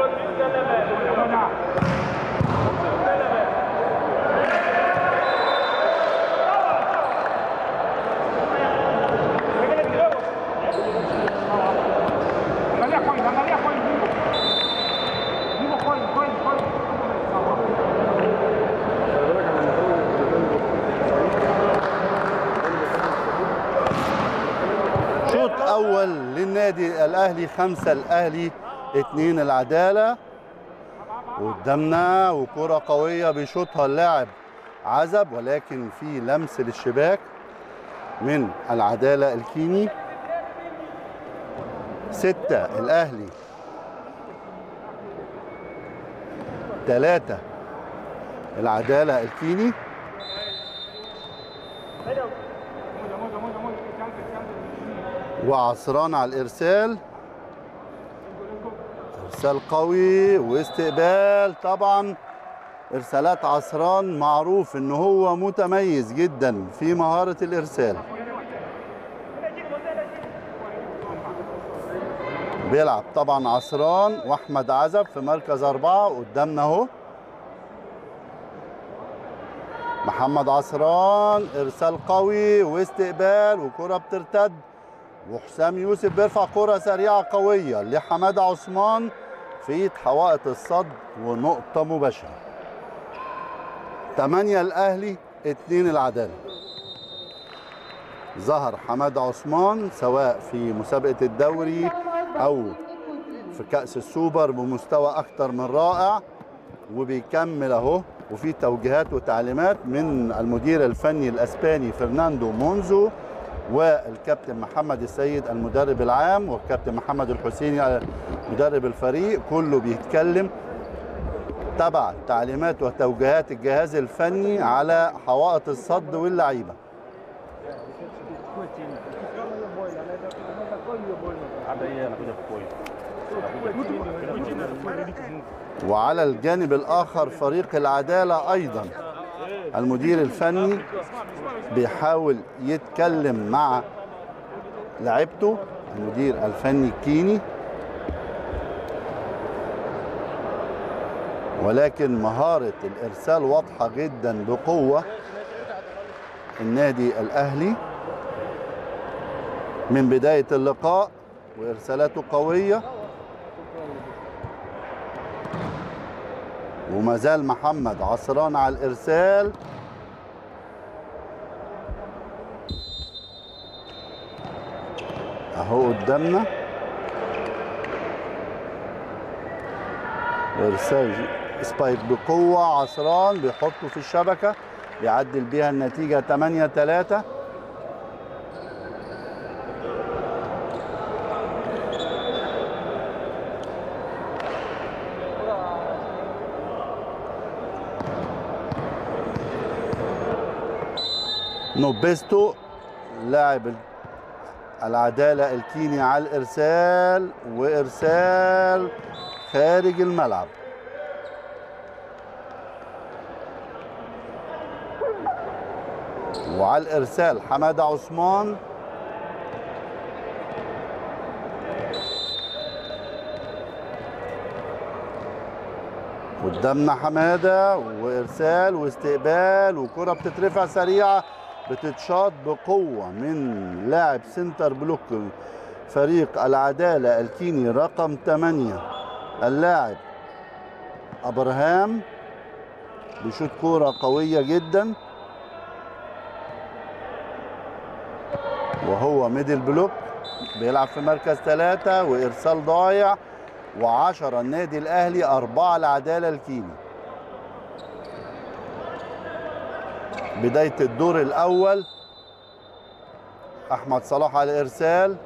Angalia point, angalia point vivo. Vivo point, point, point. شوط اول للنادي الاهلي خمسة الاهلي اتنين العدالة قدامنا وكرة قوية بيشوطها اللاعب عزب ولكن في لمس للشباك من العدالة الكيني ستة الأهلي ثلاثة العدالة الكيني Mucho, mucho, mucho, mucho. Chance, chance. وعصران على الارسال ارسال قوي واستقبال طبعا ارسالات عصران معروف ان هو متميز جدا في مهاره الارسال بيلعب طبعا عصران واحمد عزب في مركز اربعه قدامنا اهو محمد عصران ارسال قوي واستقبال وكره بترتد وحسام يوسف بيرفع كره سريعه قويه لحماده عثمان في حوائط الصد ونقطه مباشره 8 الاهلي 2 العداله ظهر حماده عثمان سواء في مسابقه الدوري او في كاس السوبر بمستوى اكتر من رائع وبيكمل اهو وفي توجيهات وتعليمات من المدير الفني الاسباني فرناندو مونزو والكابتن محمد السيد المدرب العام والكابتن محمد الحسيني مدرب الفريق كله بيتكلم تبع تعليمات وتوجيهات الجهاز الفني على حوائط الصد واللعيبه وعلى الجانب الاخر فريق العداله ايضا المدير الفني بيحاول يتكلم مع لعيبته المدير الفني الكيني ولكن مهارة الإرسال واضحة جدا بقوة النادي الأهلي من بداية اللقاء وإرسالاته قوية وما زال محمد عصران على الإرسال أهو قدامنا إرسال سبايك بقوة عصران بيحطه في الشبكة بيعدل بيها النتيجة 8 3 نوبيستو لاعب العدالة الكيني على الإرسال وإرسال خارج الملعب وعلى الإرسال حمادة عثمان قدامنا حمادة وإرسال واستقبال وكرة بتترفع سريعة بتتشاط بقوة من لاعب سنتر بلوك فريق العدالة الكيني رقم 8 اللاعب أبراهام بيشوط كورة قوية جدا وهو ميدل بلوك بيلعب في مركز ثلاثة وإرسال ضايع وعشرة النادي الأهلي أربعة العدالة الكيني بداية الدور الأول أحمد صلاح على الإرسال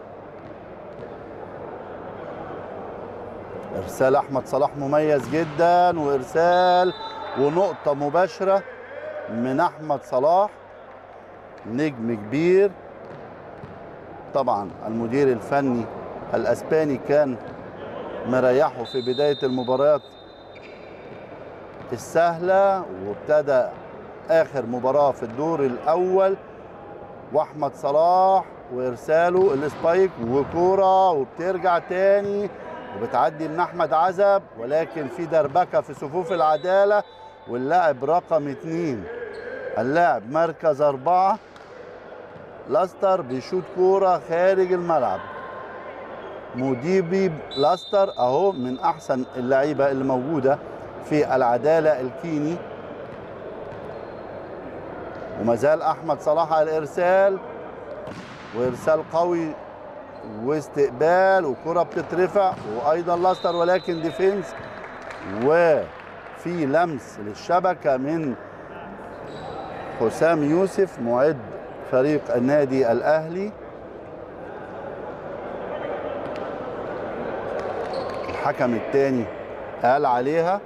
إرسال أحمد صلاح مميز جدا وإرسال ونقطة مباشرة من أحمد صلاح نجم كبير طبعا المدير الفني الأسباني كان مريحه في بداية المباريات السهلة وابتدى آخر مباراة في الدور الأول وأحمد صلاح وإرساله السبايك وكورة وبترجع تاني وبتعدي من احمد عزب ولكن في دربكه في صفوف العداله واللاعب رقم اتنين اللاعب مركز اربعه لاستر بيشوط كوره خارج الملعب موديبي لاستر اهو من احسن اللعيبه اللي موجوده في العداله الكيني وما زال احمد صلاح على الارسال وارسال قوي واستقبال وكره بتترفع وايضا لاستر ولكن ديفينس وفي لمس للشبكه من حسام يوسف معد فريق النادي الاهلي الحكم الثاني قال عليها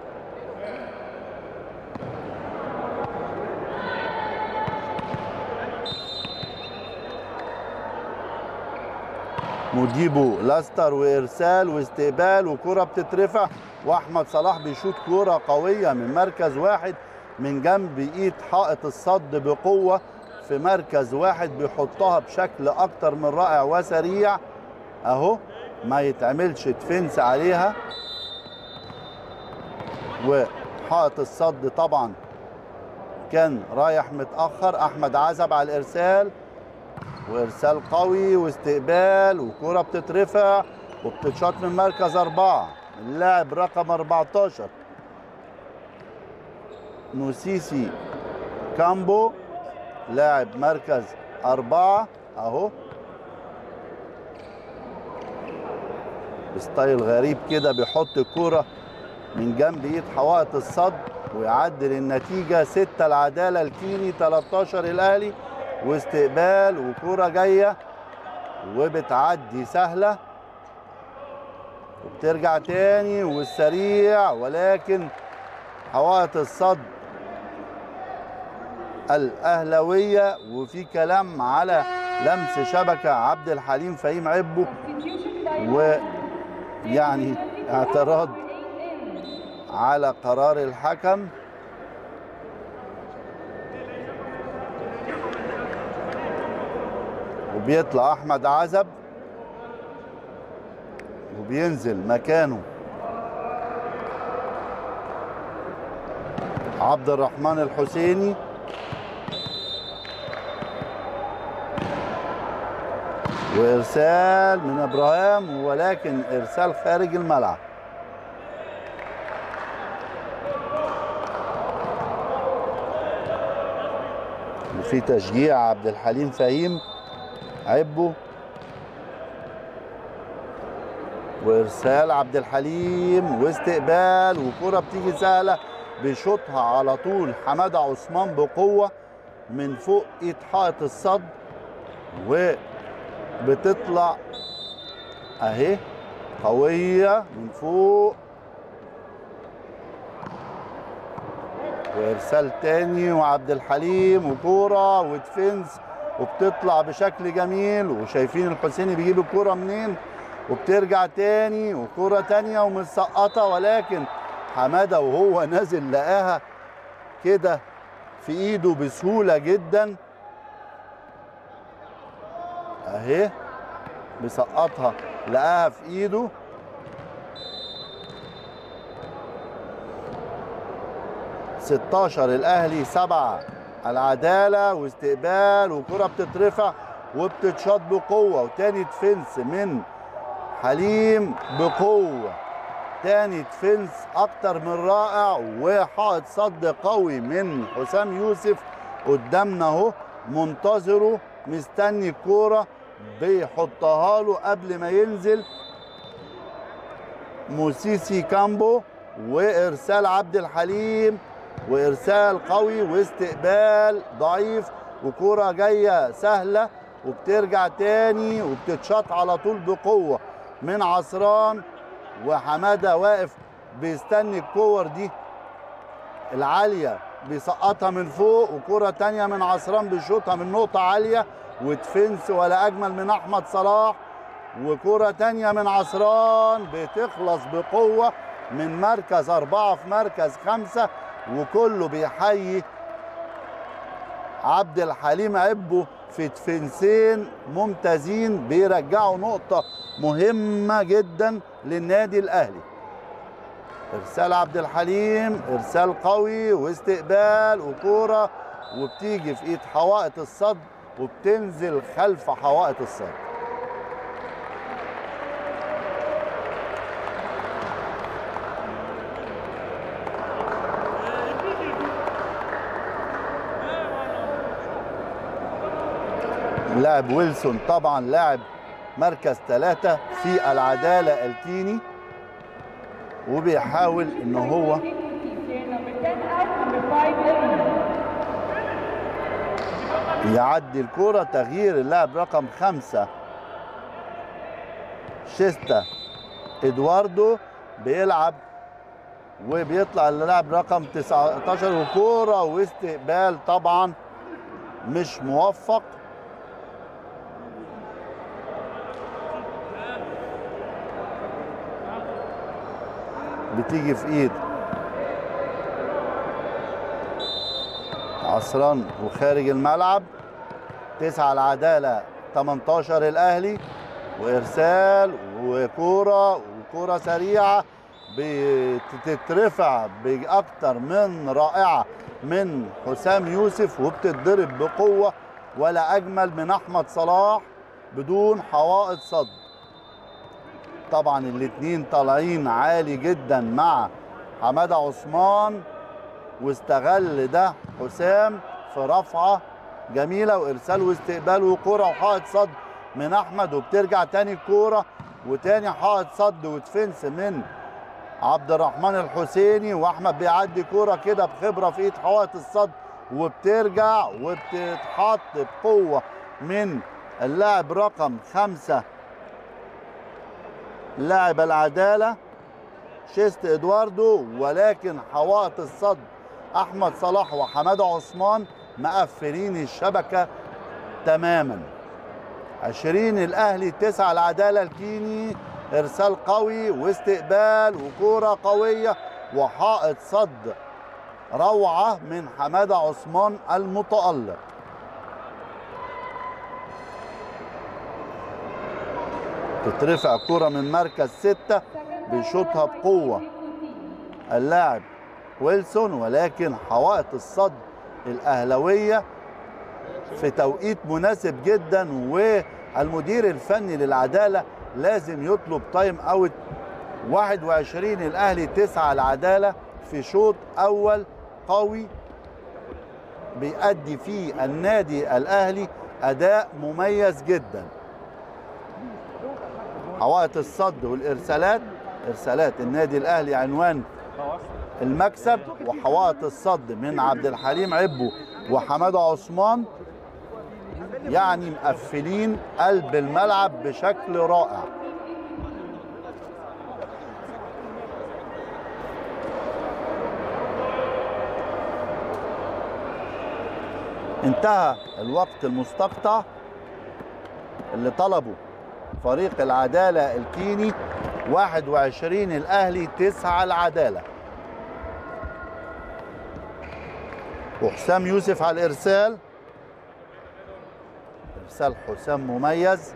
مجيبه لاستر وارسال واستقبال وكره بتترفع واحمد صلاح بيشوط كوره قويه من مركز واحد من جنب ايد حائط الصد بقوه في مركز واحد بيحطها بشكل اكتر من رائع وسريع اهو ما يتعملش ديفنس عليها وحائط الصد طبعا كان رايح متاخر احمد عزب على الارسال وارسال قوي واستقبال وكرة بتترفع وبتتشاط من مركز أربعة اللاعب رقم 14 نوسيسي كامبو لاعب مركز أربعة أهو بستايل غريب كده بيحط الكرة من جنب ايد حوائط الصد ويعدل النتيجة ستة العدالة الكيني 13 الأهلي واستقبال وكرة جاية وبتعدي سهلة وبترجع تاني والسريع ولكن حوائط الصد الأهلوية وفي كلام على لمس شبكة عبد الحليم فهيم عبو ويعني اعتراض على قرار الحكم وبيطلع احمد عزب وبينزل مكانه عبد الرحمن الحسيني وارسال من ابراهيم ولكن ارسال خارج الملعب وفي تشجيع عبد الحليم فهيم عبو وارسال عبد الحليم واستقبال وكره بتيجي سهله بيشوطها على طول حماده عثمان بقوه من فوق ايد حائط الصد وبتطلع اهي قويه من فوق وارسال تاني وعبد الحليم وكوره ودفنس وبتطلع بشكل جميل وشايفين الحسيني بيجيب الكوره منين وبترجع تاني وكوره تانيه ومسقطه ولكن حماده وهو نازل لقاها كده في ايده بسهوله جدا اهي بيسقطها لقاها في ايده ستاشر الاهلي سبعة العدالة واستقبال وكرة بتترفع وبتتشاط بقوة وتاني ديفنس من حليم بقوة تاني ديفنس أكتر من رائع وحائط صد قوي من حسام يوسف قدامنا أهو منتظره مستني الكورة بيحطها له قبل ما ينزل موسيسي كامبو وإرسال عبد الحليم وارسال قوي واستقبال ضعيف وكرة جاية سهلة وبترجع تاني وبتتشاط على طول بقوة من عصران وحمادة واقف بيستني الكور دي العالية بيسقطها من فوق وكرة تانية من عصران بيشوطها من نقطة عالية ودفنس ولا أجمل من أحمد صلاح وكرة تانية من عصران بتخلص بقوة من مركز أربعة في مركز خمسة وكله بيحيي عبد الحليم عبو في دفنسين ممتازين بيرجعوا نقطة مهمة جدا للنادي الأهلي إرسال عبد الحليم إرسال قوي واستقبال وكورة وبتيجي في إيد حوائط الصد وبتنزل خلف حوائط الصد لاعب ويلسون طبعا لاعب مركز ثلاثة في العدالة الكيني وبيحاول ان هو يعدي الكرة تغيير اللاعب رقم خمسة شيستا ادواردو بيلعب وبيطلع اللاعب رقم 19 وكورة واستقبال طبعا مش موفق بتيجي في ايد عصران وخارج الملعب تسعة العدالة 18 الأهلي وإرسال وكورة وكورة سريعة بتترفع بأكتر من رائعة من حسام يوسف وبتتضرب بقوة ولا أجمل من أحمد صلاح بدون حوائط صد طبعا الاتنين طالعين عالي جدا مع حماده عثمان واستغل ده حسام في رفعه جميله وارسال واستقبال وكوره وحائط صد من احمد وبترجع تاني الكوره وتاني حائط صد وتفنس من عبد الرحمن الحسيني واحمد بيعدي كوره كده بخبره في ايد حوائط الصد وبترجع وبتتحط بقوه من اللاعب رقم خمسه لاعب العدالة شيست ادواردو ولكن حوائط الصد احمد صلاح وحماده عثمان مقفلين الشبكة تماما عشرين الاهلي تسعة العدالة الكيني ارسال قوي واستقبال وكورة قوية وحائط صد روعة من حماده عثمان المتألق تترفع كرة من مركز ستة بيشوطها بقوة اللاعب ويلسون ولكن حوائط الصد الأهلوية في توقيت مناسب جدا والمدير الفني للعدالة لازم يطلب تايم اوت 21 الأهلي 9 العدالة في شوط أول قوي بيأدي فيه النادي الأهلي أداء مميز جداً حوائط الصد والارسالات ارسالات النادي الاهلي عنوان المكسب وحوائط الصد من عبد الحليم عبو وحماده عثمان يعني مقفلين قلب الملعب بشكل رائع انتهى الوقت المستقطع اللي طلبه فريق العدالة الكيني 21 الأهلي 9 العدالة وحسام يوسف على الإرسال إرسال حسام مميز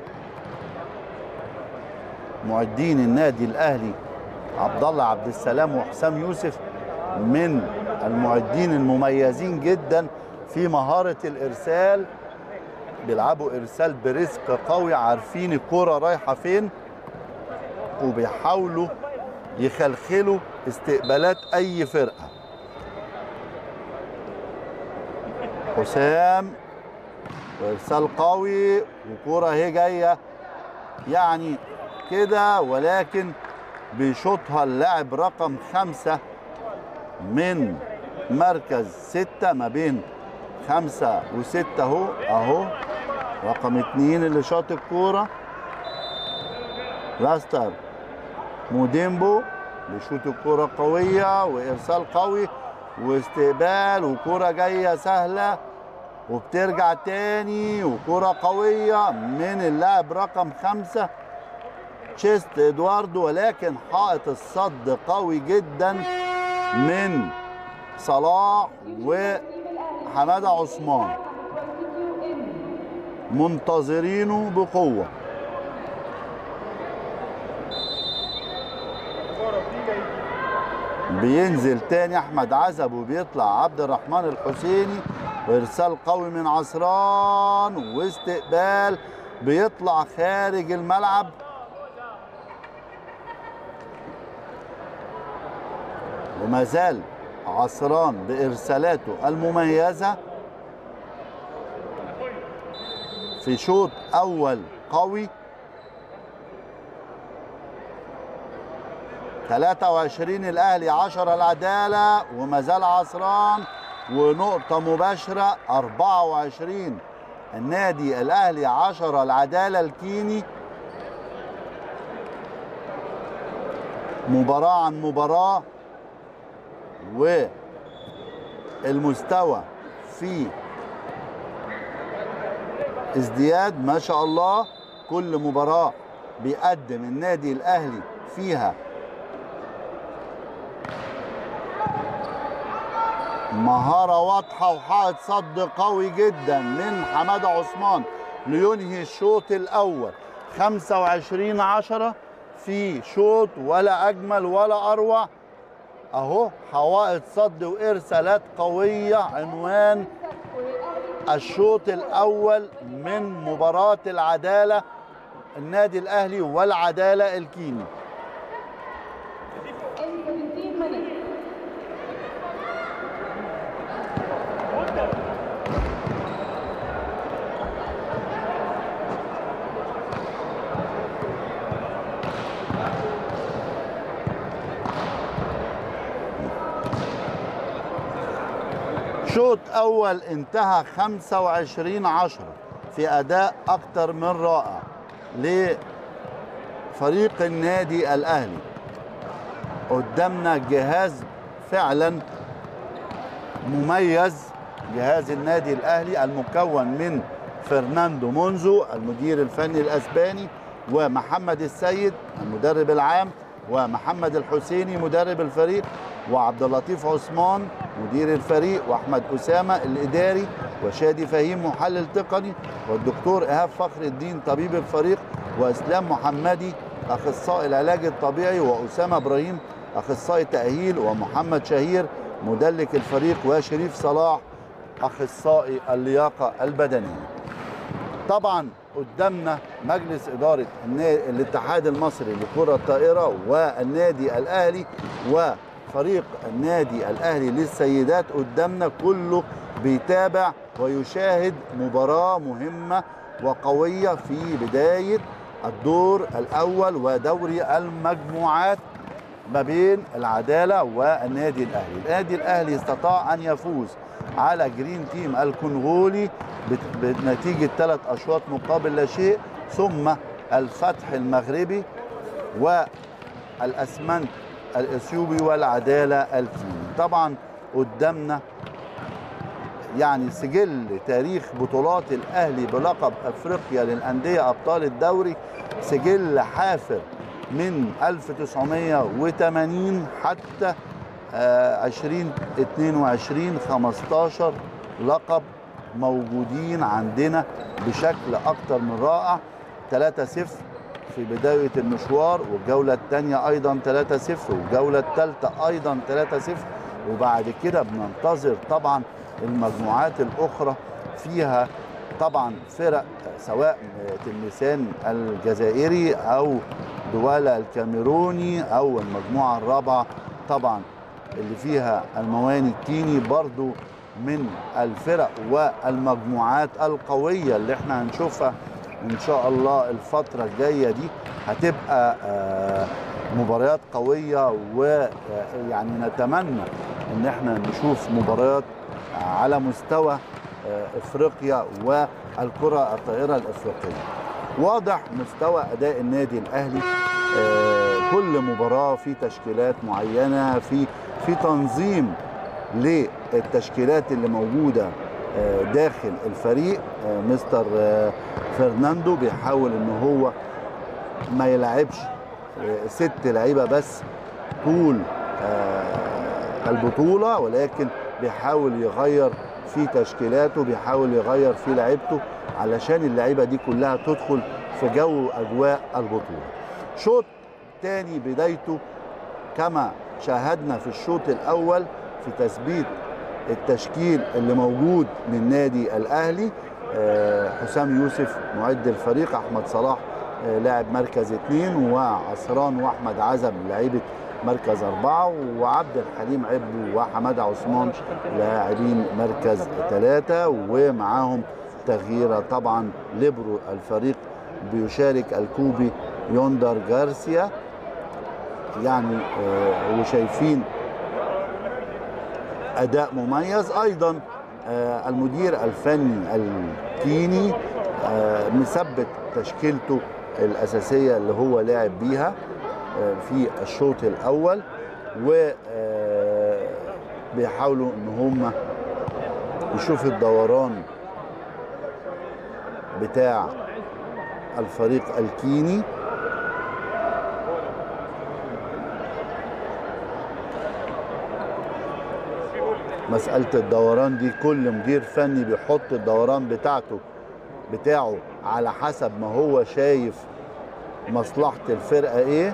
معدين النادي الأهلي عبد الله عبد السلام وحسام يوسف من المعدين المميزين جدا في مهارة الإرسال بيلعبوا ارسال بريسك قوي عارفين الكوره رايحه فين وبيحاولوا يخلخلوا استقبالات اي فرقه حسام وارسال قوي وكوره اهي جايه يعني كده ولكن بيشوطها اللاعب رقم خمسة من مركز ستة ما بين خمسة وستة اهو اهو رقم اتنين اللي شاط الكورة لاستر موديمبو بيشوط الكورة قوية وإرسال قوي واستقبال وكورة جاية سهلة وبترجع تاني وكرة قوية من اللاعب رقم خمسة تشيست ادواردو ولكن حائط الصد قوي جدا من صلاح وحمادة عثمان منتظرينه بقوه بينزل تاني احمد عزب وبيطلع عبد الرحمن الحسيني وارسال قوي من عصران واستقبال بيطلع خارج الملعب وما زال عصران بارسالاته المميزه في شوط اول قوي 23 الاهلي 10 العداله وما زال عصران ونقطه مباشره 24 النادي الاهلي 10 العداله الكيني مباراه عن مباراه والمستوى في ازدياد ما شاء الله كل مباراه بيقدم النادي الاهلي فيها مهارة واضحة وحائط صد قوي جدا من حمادة عثمان لينهي الشوط الأول 25 10 في شوط ولا أجمل ولا أروع أهو حوائط صد وإرسالات قوية عنوان الشوط الأول من مباراة العدالة النادي الأهلي والعدالة الكيني in 17 minutes. شوط اول انتهى 25 10 في اداء اكتر من رائع لفريق النادي الاهلي قدامنا جهاز فعلا مميز جهاز النادي الاهلي المكون من فرناندو مونزو المدير الفني الاسباني ومحمد السيد المدرب العام ومحمد الحسيني مدرب الفريق وعبد اللطيف عثمان مدير الفريق واحمد اسامه الاداري وشادي فهيم محلل تقني والدكتور ايهاب فخر الدين طبيب الفريق واسلام محمدي اخصائي العلاج الطبيعي واسامه ابراهيم اخصائي تاهيل ومحمد شهير مدلك الفريق وشريف صلاح اخصائي اللياقه البدنيه طبعا قدامنا مجلس إدارة النا- الاتحاد المصري لكرة الطائرة والنادي الأهلي وفريق النادي الأهلي للسيدات قدامنا كله بيتابع ويشاهد مباراة مهمة وقوية في بداية الدور الأول ودوري المجموعات ما بين العدالة والنادي الأهلي النادي الأهلي استطاع أن يفوز على جرين تيم الكونغولي بت- بنتيجة ثلاث أشواط مقابل لا شيء ثم الفتح المغربي والأسمنت الإثيوبي والعدالة الكيني طبعا قدامنا يعني سجل تاريخ بطولات الأهلي بلقب أفريقيا للأندية أبطال الدوري سجل حافر من 1980 حتى آه، 2022 15 لقب موجودين عندنا بشكل أكتر من رائع 3-0 في بداية المشوار والجولة الثانية أيضا 3-0 والجولة الثالثة أيضا 3-0 وبعد كده بننتظر طبعا المجموعات الأخرى فيها طبعا فرق سواء تلمسان الجزائري أو دوالا الكاميروني أو المجموعة الرابعة طبعا اللي فيها المواني الكيني برضو من الفرق والمجموعات القوية اللي احنا هنشوفها ان شاء الله الفترة الجاية دي هتبقى آه، مباريات قوية ويعني نتمنى ان احنا نشوف مباريات على مستوى آه، افريقيا والكرة الطائرة الافريقية واضح مستوى اداء النادي الاهلي آه، كل مباراة في تشكيلات معينة في في تنظيم للتشكيلات اللي موجودة آه، داخل الفريق آه، مستر آه، فرناندو بيحاول ان هو ما يلعبش آه، ست لعيبه بس طول آه، البطوله ولكن بيحاول يغير في تشكيلاته بيحاول يغير في لعيبته علشان اللعيبه دي كلها تدخل في جو اجواء البطوله شوط تاني بدايته كما شاهدنا في الشوط الاول في تثبيت التشكيل اللي موجود للنادي الاهلي آه، حسام يوسف معد الفريق احمد صلاح آه، لاعب مركز اثنين وعصران واحمد عزب لعيبه مركز اربعه وعبد الحليم عبو وحماده عثمان لاعبين مركز ثلاثه ومعاهم تغييره طبعا ليبرو الفريق بيشارك الكوبي يوندر جارسيا يعني آه، وشايفين اداء مميز ايضا آه، المدير الفني الكيني آه، مثبت تشكيلته الاساسيه اللي هو لاعب بيها آه، في الشوط الاول و آه، بيحاولوا ان هم يشوفوا الدوران بتاع الفريق الكيني مسألة الدوران دي كل مدير فني بيحط الدوران بتاعته بتاعه على حسب ما هو شايف مصلحة الفرقة ايه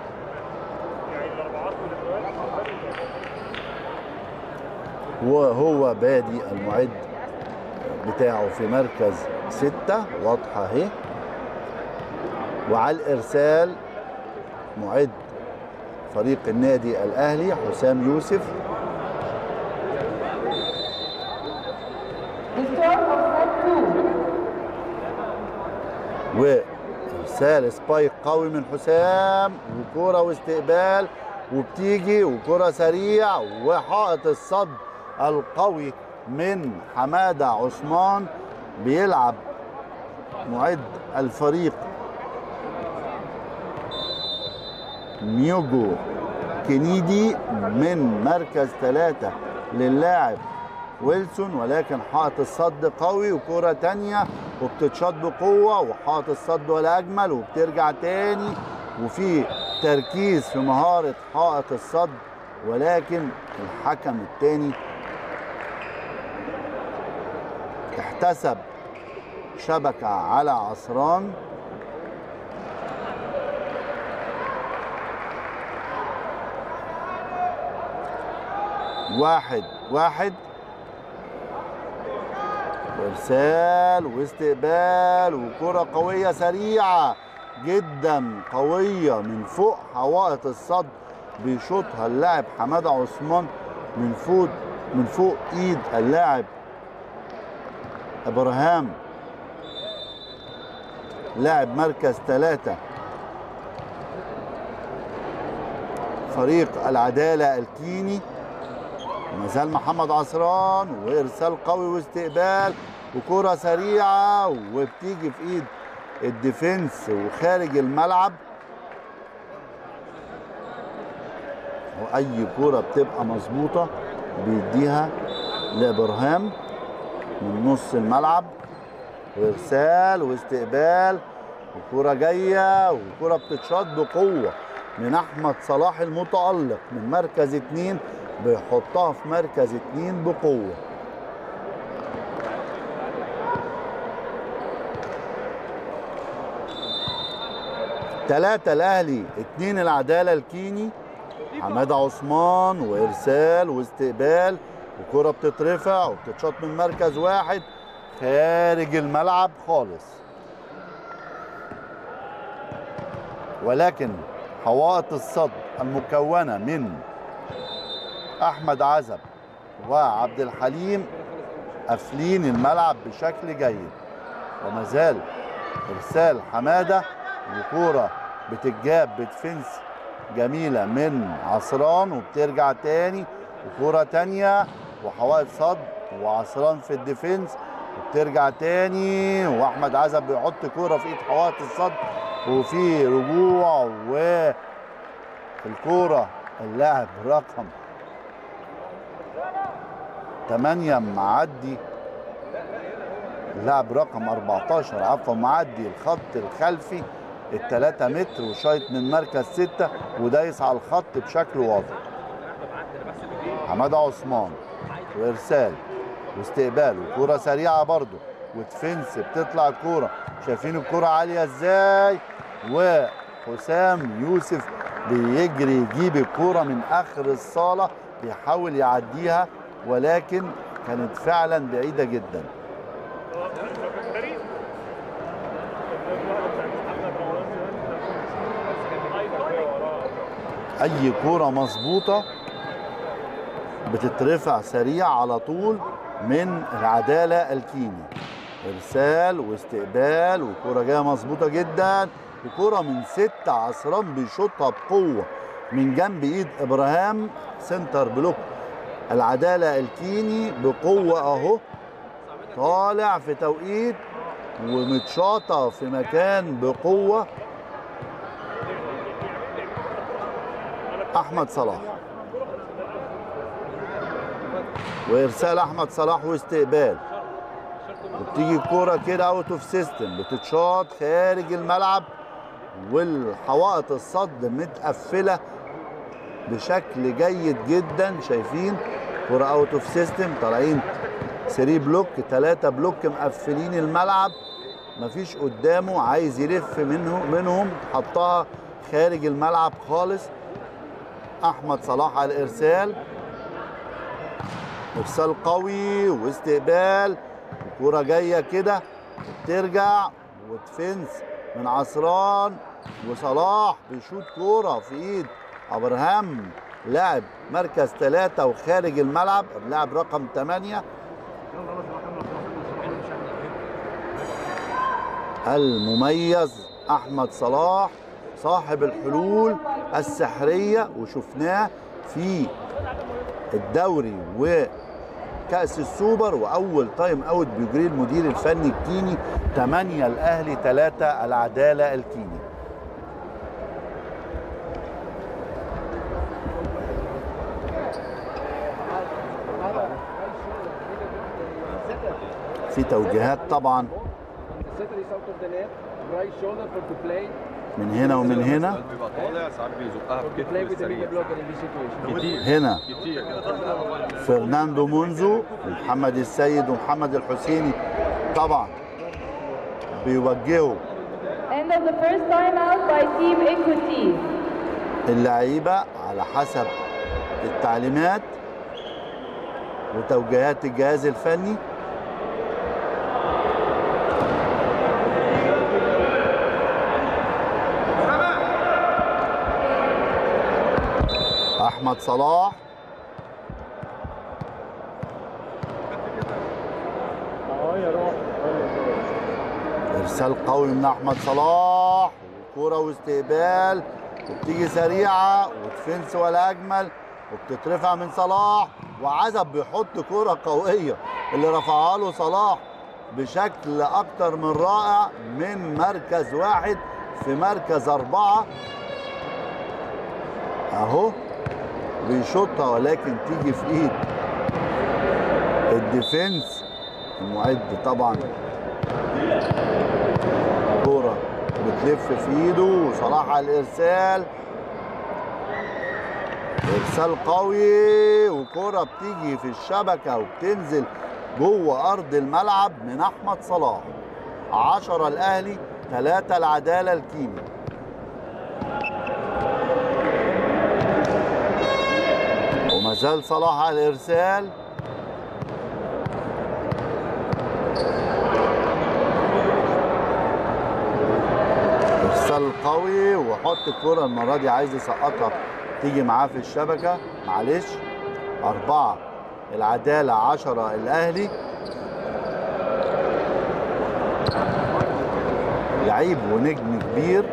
وهو بادي المعد بتاعه في مركز ستة واضحة اهي وعلى الإرسال معد فريق النادي الأهلي حسام يوسف The score of set two. وارسال سبايك قوي من حسام وكرة واستقبال وبتيجي وكرة سريع وحائط الصد القوي من حمادة عثمان بيلعب معد الفريق ميوجو كنيدي من مركز ثلاثة للاعب ويلسون ولكن حائط الصد قوي وكرة تانية وبتتشاط بقوة وحائط الصد ولا أجمل وبترجع تاني وفي تركيز في مهارة حائط الصد ولكن الحكم التاني احتسب شبكة على عصران واحد واحد وارسال واستقبال وكرة قوية سريعة جدا قوية من فوق حوائط الصد بيشوطها اللاعب حمادة عثمان من فوق من فوق ايد اللاعب ابراهام لاعب مركز ثلاثة فريق العدالة الكيني ما زال محمد عصران وارسال قوي واستقبال وكرة سريعة وبتيجي في ايد الديفنس وخارج الملعب واي كرة بتبقى مظبوطة بيديها لابراهام من نص الملعب وارسال واستقبال وكرة جاية وكرة بتتشاط بقوة من احمد صلاح المتألق من مركز اتنين بيحطها في مركز اتنين بقوة تلاتة الأهلي اتنين العدالة الكيني حمادة عثمان وإرسال واستقبال وكرة بتترفع وبتتشاط من مركز واحد خارج الملعب خالص ولكن حوائط الصد المكونة من احمد عزب وعبد الحليم قافلين الملعب بشكل جيد وما زال ارسال حماده وكوره بتتجاب بدفنس جميله من عصران وبترجع تاني وكوره تانيه وحوائط صد وعصران في الديفنس وبترجع تاني واحمد عزب بيحط كوره في ايد حوائط الصد وفي رجوع والكوره اللاعب رقم 8 معدي اللاعب رقم 14 عفوا معدي الخط الخلفي ال 3 متر وشايط من مركز 6 ودايس على الخط بشكل واضح حماده عثمان وارسال واستقبال وكرة سريعة برضو ودفنس بتطلع الكوره شايفين الكوره عاليه ازاي وحسام يوسف بيجري يجيب الكوره من اخر الصاله بيحاول يعديها ولكن كانت فعلا بعيده جدا اي كوره مظبوطه بتترفع سريع على طول من العداله الكيني ارسال واستقبال وكوره جايه مظبوطه جدا وكوره من ست عصران بيشوطها بقوه من جنب ايد ابراهام سنتر بلوك العداله الكيني بقوه اهو طالع في توقيت ومتشاطه في مكان بقوه احمد صلاح وارسال احمد صلاح واستقبال وبتيجي الكوره كده اوت اوف سيستم بتتشاط خارج الملعب والحوائط الصد متقفله بشكل جيد جدا شايفين كوره اوت اوف سيستم طالعين 3 بلوك 3 بلوك مقفلين الملعب مفيش قدامه عايز يلف منه منهم حطها خارج الملعب خالص احمد صلاح على الارسال ارسال قوي واستقبال كرة جايه كده بترجع ودفنس من عصران وصلاح بيشوط كوره في ايد ابراهام لاعب مركز ثلاثة وخارج الملعب اللاعب رقم ثمانية المميز احمد صلاح صاحب الحلول السحريه وشفناه في الدوري وكأس السوبر واول تايم اوت بيجري المدير الفني الكيني 8 الاهلي 3 العداله الكيني في توجيهات طبعا The center is out of the net. Right shoulder for to play. من هنا ومن هنا ساعات بيبقى طالع ساعات بيزقها To في play كتفه with the middle السريع blocker in this situation. كتير هنا كتير فرناندو منزو ومحمد السيد ومحمد الحسيني طبعا بيوجهوا End of the first time out by Team Equity. اللعيبه على حسب التعليمات وتوجيهات الجهاز الفني احمد صلاح ارسال قوي من احمد صلاح وكوره واستقبال وبتيجي سريعه وتفنس ولا اجمل وبتترفع من صلاح وعزب بيحط كوره قويه اللي رفعها له صلاح بشكل اكتر من رائع من مركز واحد في مركز اربعه اهو بيشوطها ولكن تيجي في ايد الديفنس المعد طبعا كوره بتلف في ايده وصلاح على الارسال ارسال قوي وكرة بتيجي في الشبكة وبتنزل جوه ارض الملعب من احمد صلاح عشرة الاهلي ثلاثة العدالة الكيمي وما زال صلاح على الارسال ارسال قوي وحط الكرة المرة دي عايز يسقطها تيجي معاه في الشبكة معلش أربعة العدالة عشرة الأهلي لعيب ونجم كبير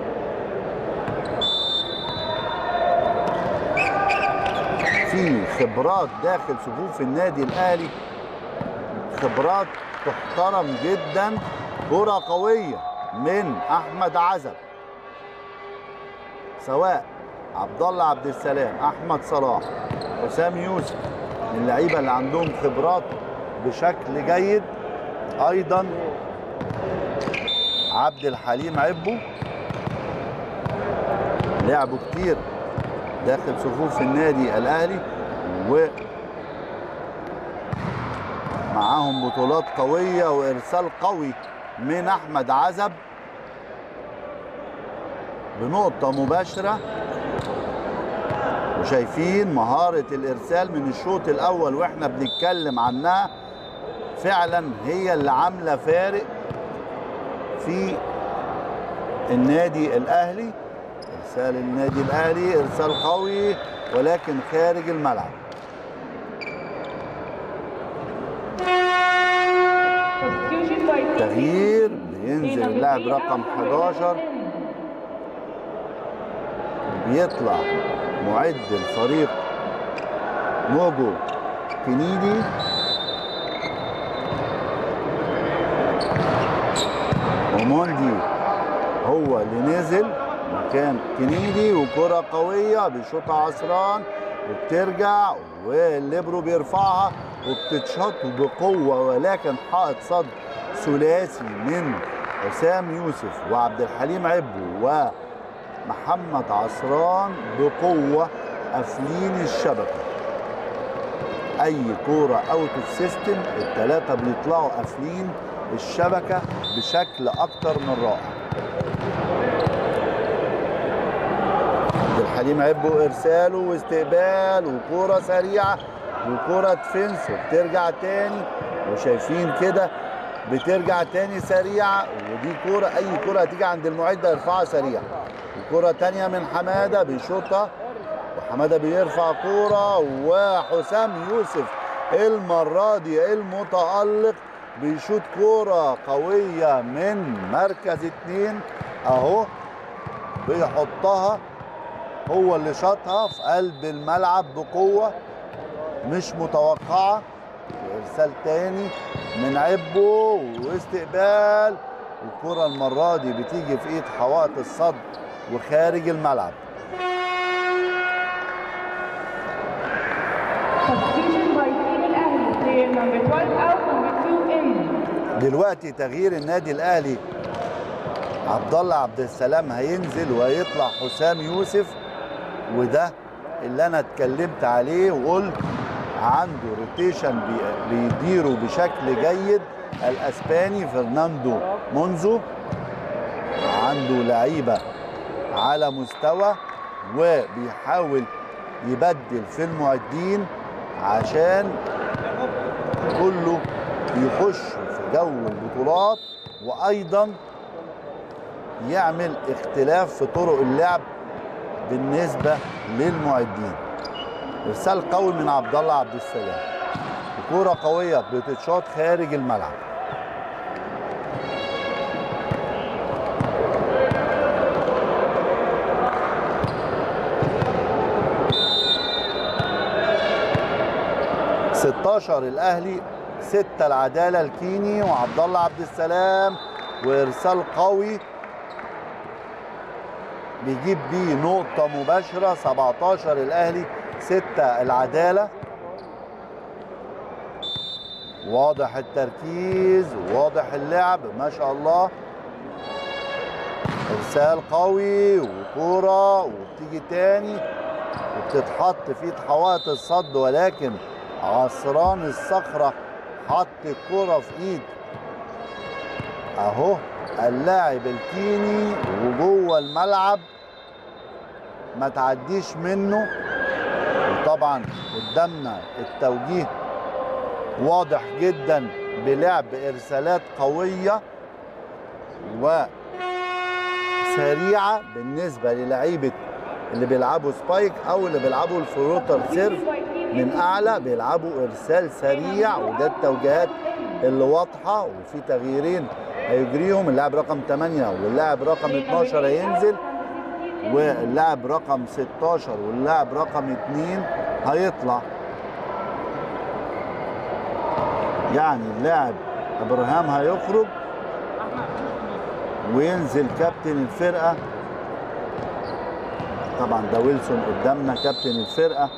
في خبرات داخل صفوف النادي الأهلي خبرات تحترم جدا كرة قوية من أحمد عزب سواء عبد الله عبد السلام احمد صلاح حسام يوسف من اللعيبه اللي عندهم خبرات بشكل جيد ايضا عبد الحليم عبو لعبوا كتير داخل صفوف النادي الاهلي و معاهم بطولات قويه وارسال قوي من احمد عزب بنقطه مباشره وشايفين مهاره الارسال من الشوط الاول واحنا بنتكلم عنها فعلا هي اللي عامله فارق في النادي الاهلي ارسال النادي الاهلي ارسال قوي ولكن خارج الملعب Substitution by Team تغيير A بينزل Number اللاعب three رقم out, 11 بيطلع معد الفريق موجو كنيدي وموندي هو اللي نزل مكان كنيدي وكرة قوية بيشوطها عصران وبترجع والليبرو بيرفعها وبتتشط بقوة ولكن حائط صد ثلاثي من حسام يوسف وعبد الحليم عبو ومحمد عصران بقوة قافلين الشبكة اي كوره اوت اوف سيستم الثلاثه بيطلعوا قافلين الشبكه بشكل اكتر من رائع عبد الحليم عبو ارساله واستقبال وكوره سريعه وكوره ديفنس وبترجع تاني وشايفين كده بترجع تاني سريعه ودي كوره اي كوره هتيجي عند المعد يرفعها سريع وكوره تانيه من حماده بيشوطها وحماده بيرفع كوره وحسام يوسف المره دي المتالق بيشوط كوره قويه من مركز اتنين اهو بيحطها هو اللي شاطها في قلب الملعب بقوه مش متوقعه وارسال تاني من عبو واستقبال الكره المره دي بتيجي في ايد حوائط الصد وخارج الملعب Substitution by Team الأهلي player number 12 out, number 2 in. دلوقتي تغيير النادي الاهلي عبد الله عبد السلام هينزل وهيطلع حسام يوسف وده اللي انا اتكلمت عليه وقلت عنده روتيشن بي- بيديره بشكل جيد الاسباني فرناندو مونزو عنده لعيبه على مستوى وبيحاول يبدل في المعدين عشان كله يخش في جو البطولات وايضا يعمل اختلاف في طرق اللعب بالنسبه للمعدين ارسال قوي من عبد الله عبد السلام كوره قويه بتتشاط خارج الملعب ستاشر الاهلي ستة العدالة الكيني وعبد الله عبد السلام وارسال قوي بيجيب بيه نقطة مباشرة 17 الاهلي ستة العدالة واضح التركيز واضح اللعب ما شاء الله ارسال قوي وكورة وبتيجي تاني وبتتحط في حوائط الصد ولكن عصران الصخرة حط الكرة في ايد اهو اللاعب الكيني وجوه الملعب ما تعديش منه وطبعا قدامنا التوجيه واضح جدا بلعب ارسالات قويه وسريعه بالنسبه للعيبه اللي بيلعبوا سبايك او اللي بيلعبوا الفلوتر سيرف من اعلى بيلعبوا ارسال سريع وده التوجيهات اللي واضحه وفي تغييرين هيجريهم اللاعب رقم 8 واللاعب رقم 12 هينزل واللاعب رقم 16 واللاعب رقم 2 هيطلع يعني اللاعب ابراهام هيخرج وينزل كابتن الفرقه طبعا ده ويلسون قدامنا كابتن الفرقه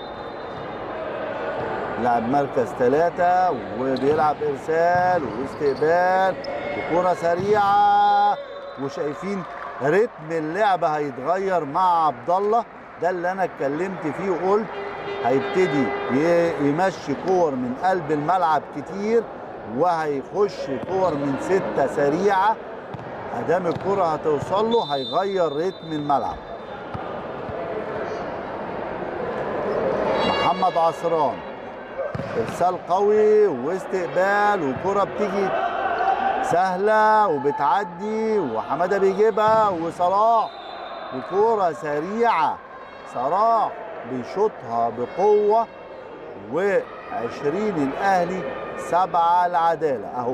لاعب مركز ثلاثة وبيلعب إرسال واستقبال وكرة سريعة وشايفين رتم اللعبة هيتغير مع عبد الله ده اللي أنا اتكلمت فيه وقلت هيبتدي ي- يمشي كور من قلب الملعب كتير وهيخش كور من ستة سريعة ادام الكرة هتوصل له هيغير رتم الملعب محمد عصران ارسال قوي واستقبال وكرة بتيجي سهلة وبتعدي وحمادة بيجيبها وصلاح وكرة سريعة صلاح بيشوطها بقوة وعشرين الأهلي سبعة العدالة أهو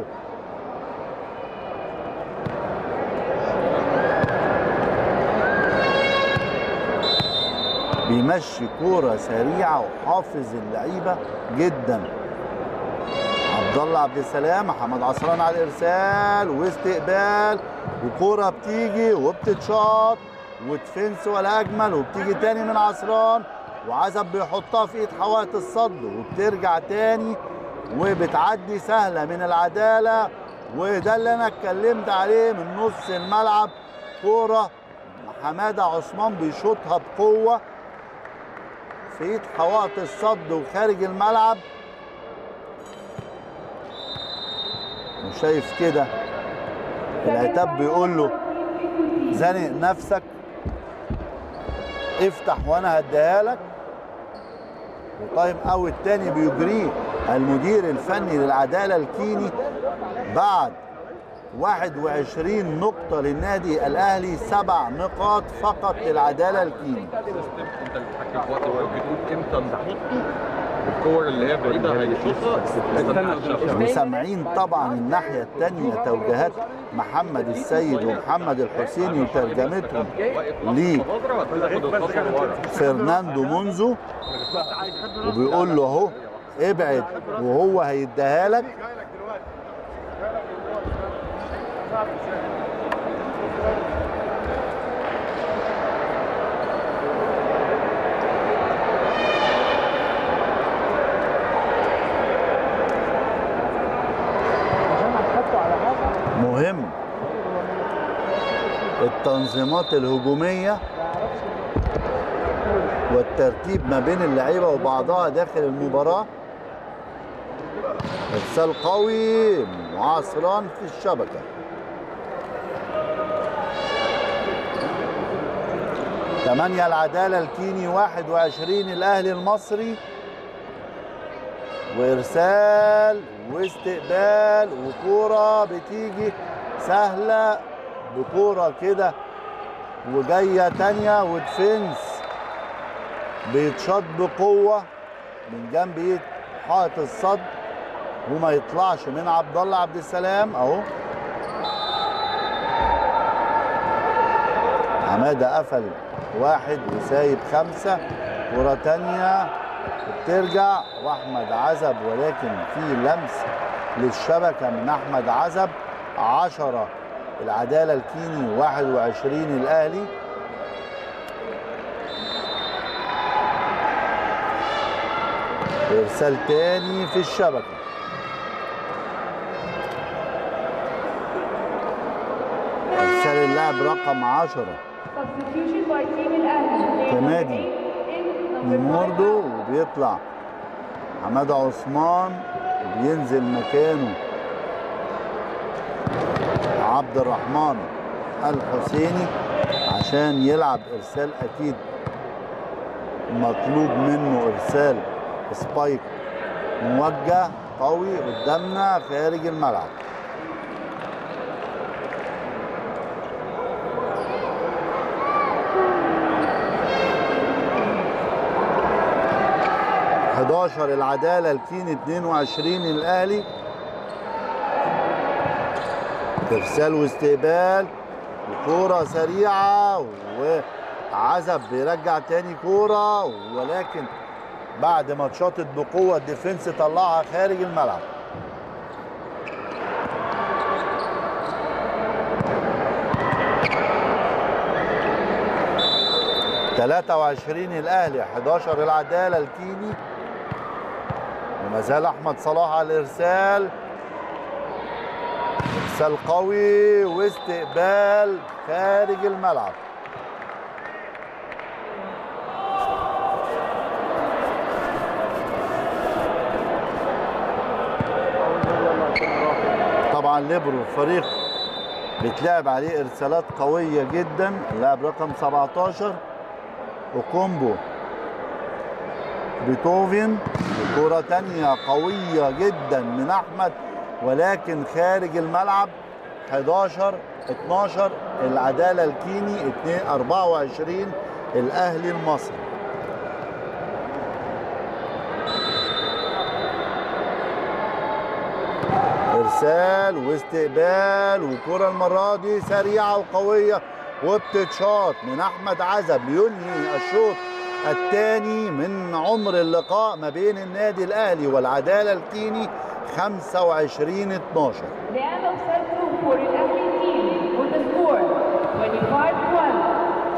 بيمشي كورة سريعة وحافظ اللعيبة جدا عبد الله عبد السلام محمد عصران على الارسال واستقبال وكوره بتيجي وبتتشاط ودفنس ولا اجمل وبتيجي تاني من عصران وعزب بيحطها في ايد حوائط الصد وبترجع تاني وبتعدي سهله من العداله وده اللي انا اتكلمت عليه من نص الملعب كوره حماده عثمان بيشوطها بقوه في ايد حوائط الصد وخارج الملعب وشايف كده العتاب بيقول له زنق نفسك افتح وانا هديها لك وتايم اوت التاني بيجريه المدير الفني للعداله الكيني بعد 21 نقطة للنادي الأهلي سبع نقاط فقط للعدالة الكيني انت اللي بتتحكم في وقت الوقت بتقول امتى نحطه الكور اللي هي بعيده هيشوطها استنى وسامعين طبعا الناحية التانية توجيهات محمد السيد ومحمد الحسيني وترجمتهم لفرناندو منزو وبيقول له اهو ابعد وهو هيديها لك مهم التنظيمات الهجومية والترتيب ما بين اللعيبة وبعضها داخل المباراة ارسال قوي معاصران في الشبكة ثمانية العدالة الكيني 21 الأهلي المصري وارسال واستقبال وكوره بتيجي سهله بكوره كده وجايه تانية ودفنس بيتشاط بقوه من جنب ايد حائط الصد وما يطلعش من عبد الله عبد السلام اهو حماده قفل واحد وسايب خمسه كره تانية بترجع واحمد عزب ولكن في لمس للشبكه من احمد عزب 10 العداله الكيني 21 الاهلي ارسال تاني في الشبكه ارسال اللاعب رقم 10 Substitution by Team الأهلي. كمادي. In number نيموردو وبيطلع حماده عثمان وبينزل مكانه عبد الرحمن الحسيني عشان يلعب ارسال اكيد مطلوب منه ارسال سبايك موجه قوي قدامنا خارج الملعب حداشر العدالة الكين 22 الأهلي إرسال واستقبال وكورة سريعة وعزب بيرجع تاني كورة ولكن بعد ما اتشاطت بقوة الديفنس طلعها خارج الملعب تلاتة وعشرين الأهلي 11 العدالة الكيني وما زال أحمد صلاح على الإرسال إرسال قوي واستقبال خارج الملعب طبعا ليبرو الفريق بيتلعب عليه ارسالات قويه جدا اللاعب رقم 17 وكومبو بيتوفن كرة تانية قوية جدا من أحمد ولكن خارج الملعب 11 12 العدالة الكيني 2 24 الأهلي المصري ارسال واستقبال وكره المره دي سريعه وقويه وبتتشاط من احمد عزب لينهي الشوط الثاني من عمر اللقاء ما بين النادي الاهلي والعداله الكيني 25 12 The end of set two for the Ahli team with the score 25-12.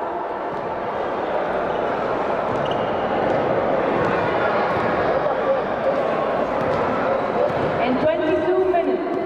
In 22 minutes,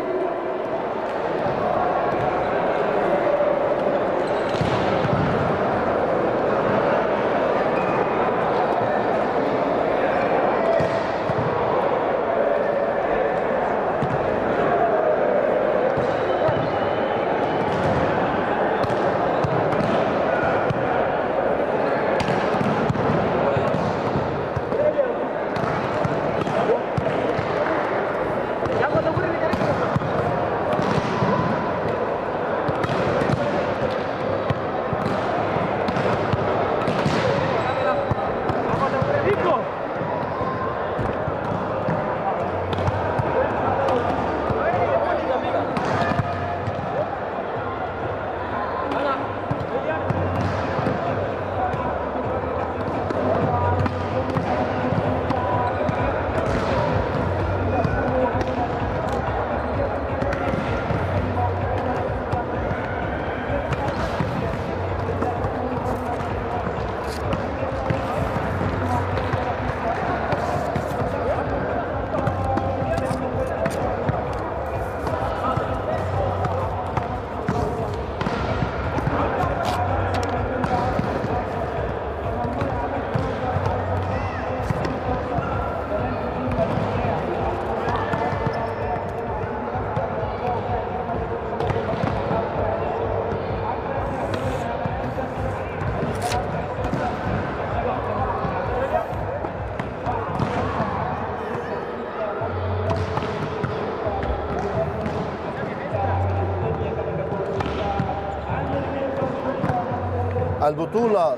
البطولة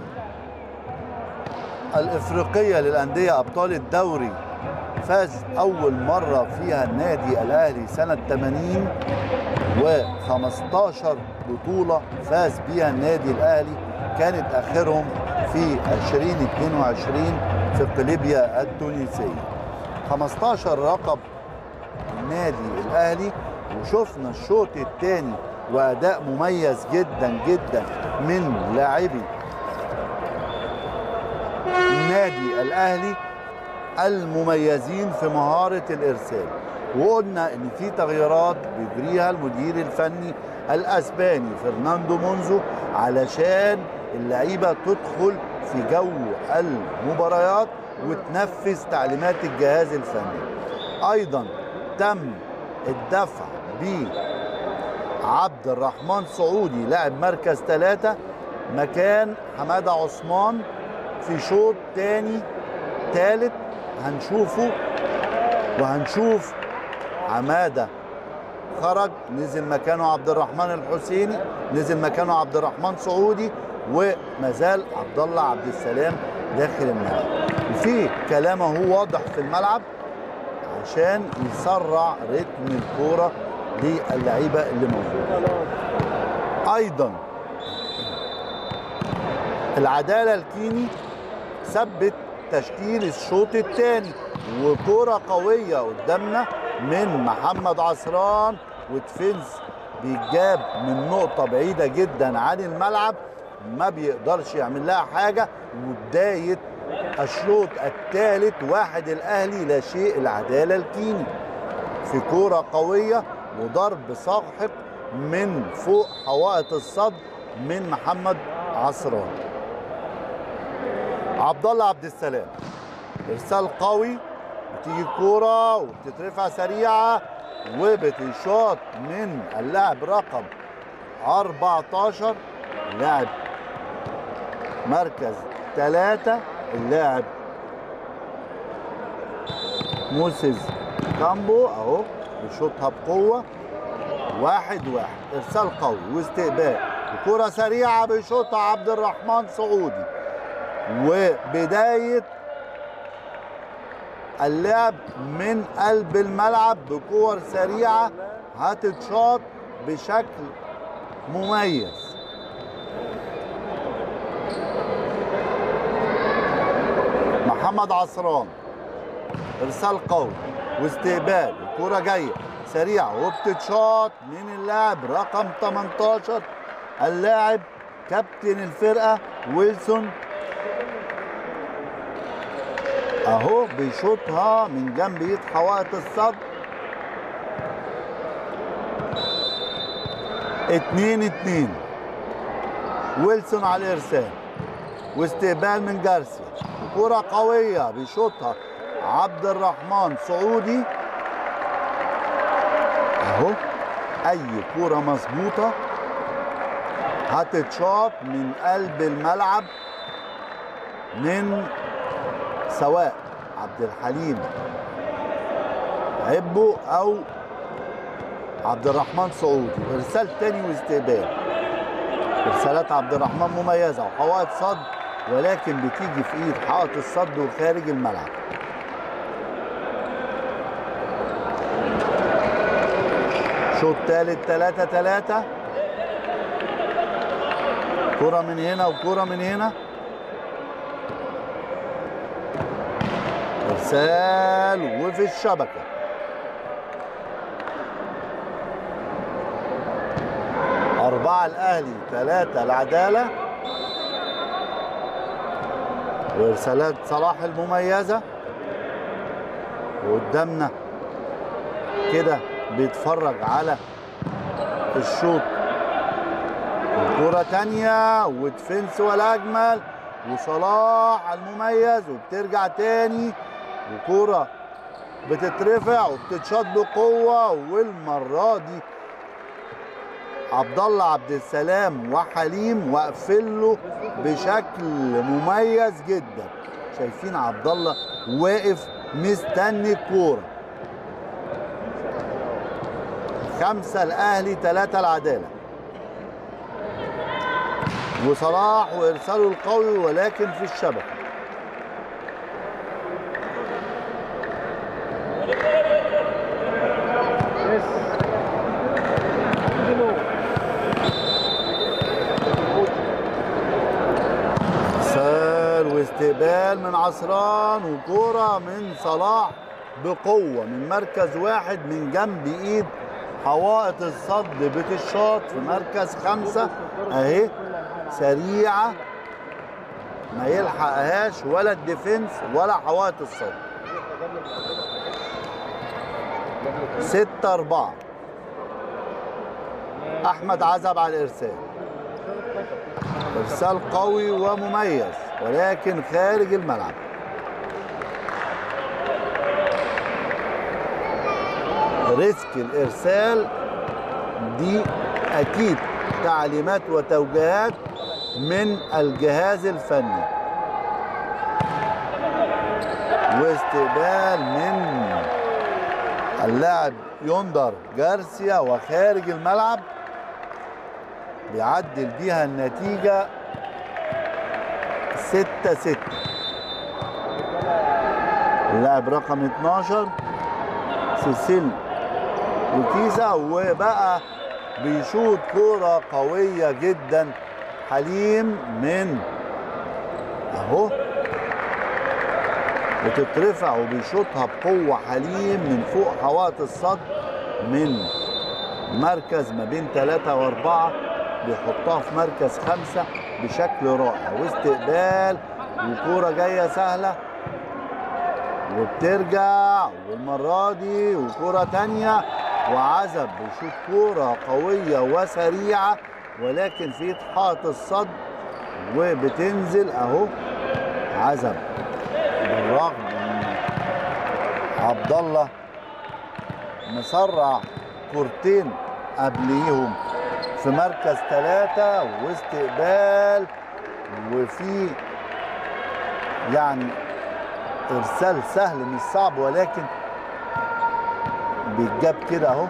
الإفريقية للأندية أبطال الدوري فاز أول مرة فيها النادي الأهلي سنة 80 و15 بطولة فاز بيها النادي الأهلي كانت آخرهم في 2022 في قليبيا التونسية 15 رقم النادي الأهلي وشفنا الشوط الثاني وأداء مميز جدا جدا من لاعبي النادي الأهلي المميزين في مهارة الإرسال وقلنا إن في تغييرات بيجريها المدير الفني الأسباني فرناندو مونزو علشان اللعيبة تدخل في جو المباريات وتنفذ تعليمات الجهاز الفني أيضا تم الدفع بعبد الرحمن سعودي لاعب مركز ثلاثة مكان حمادة عثمان في شوط تاني تالت هنشوفه وهنشوف حمادة خرج نزل مكانه عبد الرحمن الحسيني نزل مكانه عبد الرحمن سعودي وما زال عبد الله عبد السلام داخل الملعب وفي كلام هو واضح في الملعب عشان يسرع رتم الكوره للعيبه اللي موجوده ايضا العداله الكيني ثبت تشكيل الشوط الثاني وكرة قوية قدامنا من محمد عصران ودفنس بيجاب من نقطة بعيدة جدا عن الملعب ما بيقدرش يعمل لها حاجة وبداية الشوط الثالث واحد الأهلي لا شيء العدالة الكيني في كرة قوية وضرب ساحق من فوق حوائط الصد من محمد عصران عبد الله عبد السلام ارسال قوي بتيجي الكوره وبتترفع سريعه وبتشاط من اللاعب رقم 14 لاعب مركز ثلاثة اللاعب موسيس كامبو اهو بيشوطها بقوة واحد واحد ارسال قوي واستقبال وكرة سريعة بيشوطها عبد الرحمن سعودي وبداية اللعب من قلب الملعب بكور سريعة هتتشاط بشكل مميز محمد عصران ارسال قوي واستقبال الكرة جاية سريعة وبتتشاط من اللاعب رقم 18 اللاعب كابتن الفرقة ويلسون اهو بيشوطها من جنب ايد حوائط الصد اتنين اتنين ويلسون على الارسال واستقبال من جارسيا كرة قوية بيشوطها عبد الرحمن سعودي اهو اي كرة مظبوطة هتتشاط من قلب الملعب من سواء عبد الحليم عبو او عبد الرحمن سعودي ارسال تاني واستقبال ارسالات عبد الرحمن مميزه وحوائط صد ولكن بتيجي في ايد حائط الصد وخارج الملعب شوط ثالث 3 3 كرة من هنا وكرة من هنا ارسال وفي الشبكه أربعة الأهلي ثلاثة العدالة وإرسالات صلاح المميزة وقدامنا كده بيتفرج على الشوط كرة تانية ودفنس والأجمل وصلاح المميز وبترجع تاني وكرة بتترفع وبتتشاط بقوة والمرة دي عبد الله عبد السلام وحليم واقفين له بشكل مميز جدا شايفين عبد الله واقف مستني الكوره خمسة الأهلي ثلاثة العدالة وصلاح وإرساله القوي ولكن في الشبكة ارسال واستقبال من عصران وكرة من صلاح بقوة من مركز واحد من جنب ايد حوائط الصد بتشاط في مركز خمسة اهي سريعة ما يلحقهاش ولا الديفنس ولا حوائط الصد ستة أربعة أحمد عزب على الإرسال إرسال قوي ومميز ولكن خارج الملعب ريسك الإرسال دي أكيد تعليمات وتوجيهات من الجهاز الفني واستقبال من اللاعب يندر جارسيا وخارج الملعب بيعدل بيها النتيجة ستة ستة اللاعب رقم 12 سيسيل وكيسا وبقى بيشوط كورة قوية جدا حليم من اهو بتترفع وبيشوطها بقوة حليم من فوق حوائط الصد من مركز ما بين ثلاثة وأربعة بيحطها في مركز خمسة بشكل رائع واستقبال وكورة جاية سهلة وبترجع والمرة دي وكورة تانية وعزب بيشوط كورة قوية وسريعة ولكن في حائط الصد وبتنزل اهو عزب بالرغم ان عبد الله مسرع كورتين قبليهم في مركز ثلاثة واستقبال وفي يعني ارسال سهل مش صعب ولكن بيتجاب كده اهو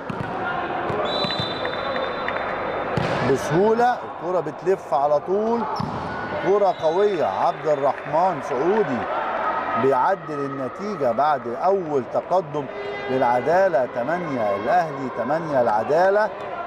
بسهوله الكره بتلف على طول كره قويه عبد الرحمن سعودي بيعدل النتيجه بعد اول تقدم للعداله 8 الاهلي 8 العداله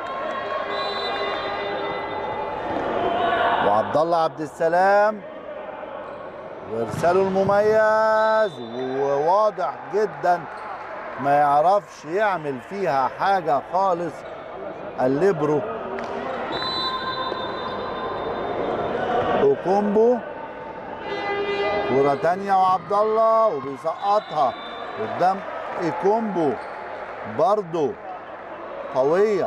وعبد الله عبد السلام وارساله المميز وواضح جدا ما يعرفش يعمل فيها حاجه خالص الليبرو وكومبو كرة تانية وعبد الله وبيسقطها قدام ايكومبو برضو قوية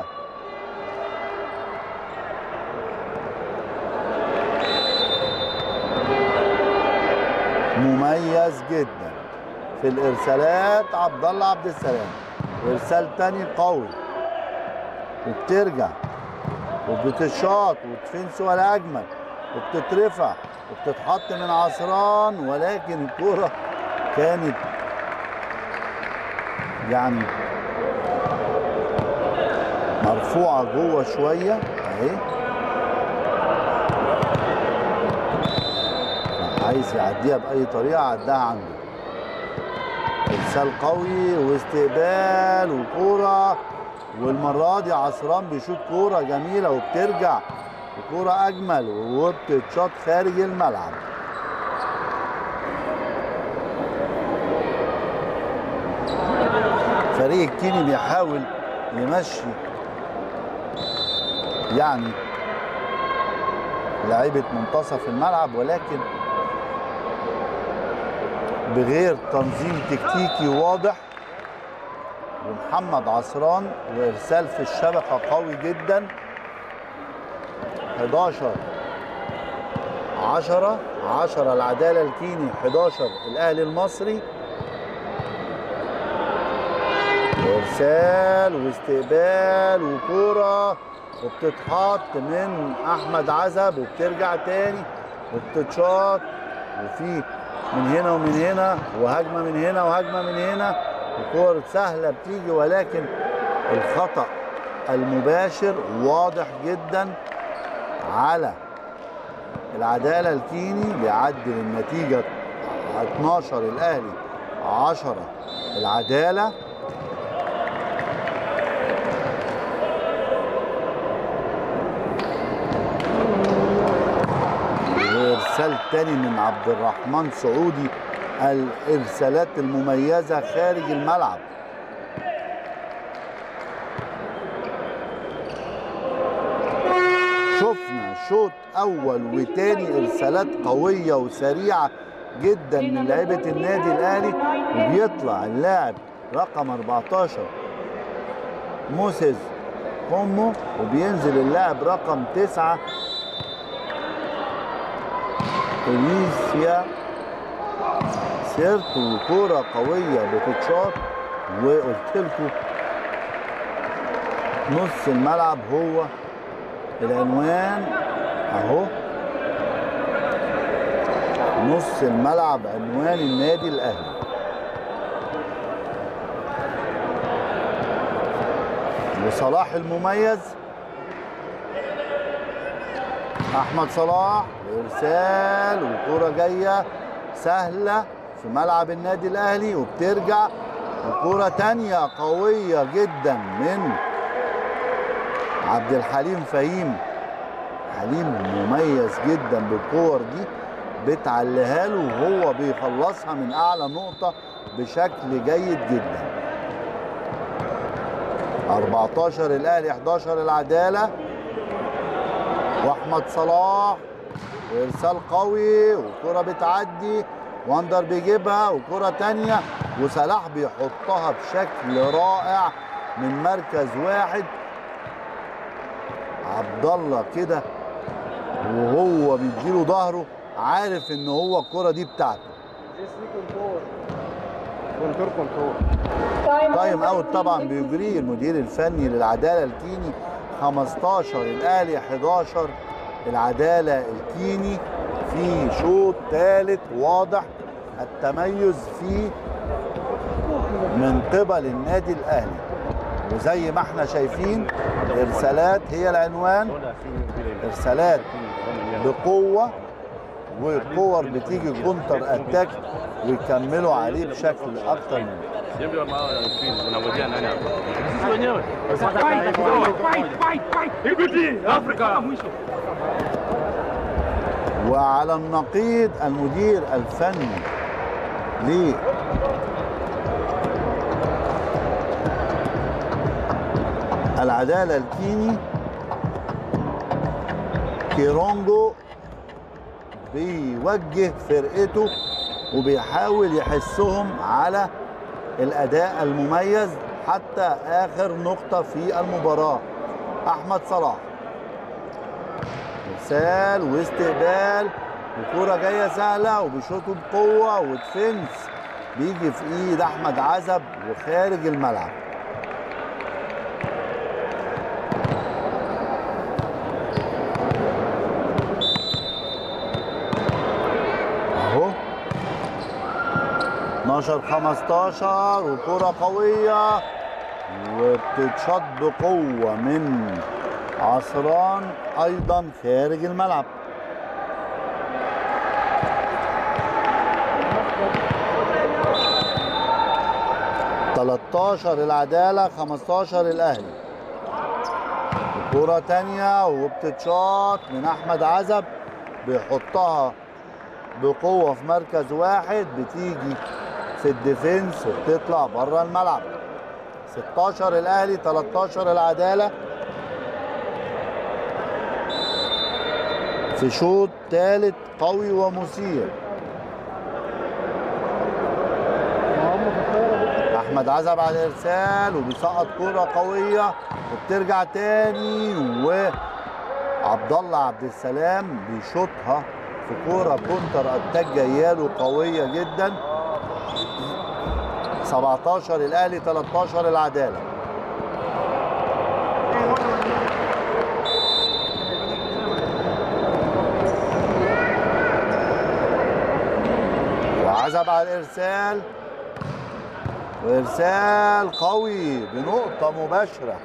مميز جدا في الارسالات عبد الله عبد السلام ارسال تاني قوي وبترجع وبتشاط وتفنس ولا اجمل وبتترفع وبتتحط من عصران ولكن الكرة كانت يعني مرفوعة جوه شوية اهي عايز يعديها بأي طريقة عداها عنده ارسال قوي واستقبال وكورة والمرة دي عصران بيشوط كورة جميلة وبترجع وكورة أجمل وبتتشاط خارج الملعب فريق الكيني بيحاول يمشي يعني لعيبة منتصف الملعب ولكن بغير تنظيم تكتيكي واضح ومحمد عصران وارسال في الشبكه قوي جدا 11 10 10 العداله الكيني 11 الاهلي المصري ارسال واستقبال وكوره وبتتحط من احمد عزب وبترجع تاني وبتتشاط وفي من هنا ومن هنا وهجمه من هنا وهجمه من هنا وكور سهله بتيجي ولكن الخطا المباشر واضح جدا على العداله الكيني بيعدل النتيجه 12 الاهلي 10 العداله وارسال تاني من عبد الرحمن سعودي الارسالات المميزه خارج الملعب شفنا شوط اول وتاني ارسالات قويه وسريعه جدا من لعيبه النادي الاهلي وبيطلع اللاعب رقم 14 موسيس كومو وبينزل اللاعب رقم 9 اليسيا سيرت وكورة قوية بتتشاط وقلت لكم نص الملعب هو العنوان اهو نص الملعب عنوان النادي الاهلي وصلاح المميز احمد صلاح ارسال وكرة جايه سهله في ملعب النادي الاهلي وبترجع وكرة تانية قوية جدا من عبد الحليم فهيم حليم مميز جدا بالكور دي بتعليها له وهو بيخلصها من اعلى نقطة بشكل جيد جدا 14 الاهلي 11 العدالة واحمد صلاح وارسال قوي وكرة بتعدي واندر بيجيبها وكرة تانية وصلاح بيحطها بشكل رائع من مركز واحد عبد الله كده وهو بيديله ظهره عارف ان هو الكرة دي بتاعته Just recomposed. كنترول كنترول تايم اوت طبعا بيجريه المدير الفني للعداله الكيني 15 الاهلي 11 العداله الكيني في شوط ثالث واضح التميز فيه من قبل النادي الاهلي وزي ما احنا شايفين ارسالات هي العنوان ارسالات بقوه وكور بتيجي كونتر اتاك ويكملوا عليه بشكل اكتر من Siempre armado de fin, una botella nana. Fight, fight, fight, fight. Africa. Mwisho. وعلى النقيض المدير الفني ل العدالة الكيني كيرونجو بيوجه فرقته وبيحاول يحسهم على الأداء المميز حتى آخر نقطة في المباراة أحمد صلاح ارسال واستقبال وكرة جاية سهلة وبيشوطوا بقوة ودفنس بيجي في ايد احمد عزب وخارج الملعب اهو 12 15 وكرة قوية وبتتشط بقوة من عصران ايضا خارج الملعب تلتاشر العدالة 15 الأهلي كرة تانية وبتتشاط من أحمد عزب بيحطها بقوة في مركز واحد بتيجي في الديفنس وبتطلع بره الملعب 16 الأهلي 13 العدالة في شوط ثالث قوي ومثير احمد عزب على الارسال وبيسقط كره قويه وبترجع تاني وعبد الله عبد السلام بيشوطها في كوره كونتر اتاك جاياله قويه جدا 17 الاهلي 13 العداله وعزب على الارسال وارسال قوي بنقطه مباشره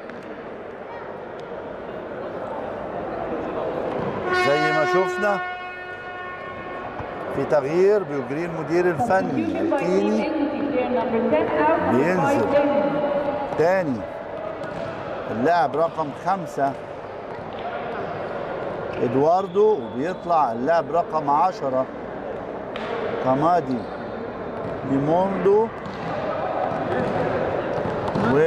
زي ما شفنا في تغيير بيجريه المدير الفني Substitution by Team الكيني Equity, player number 10 out, بينزل. number 5 in. تاني اللاعب رقم خمسة ادواردو وبيطلع اللاعب رقم عشرة كامادي ديموندو و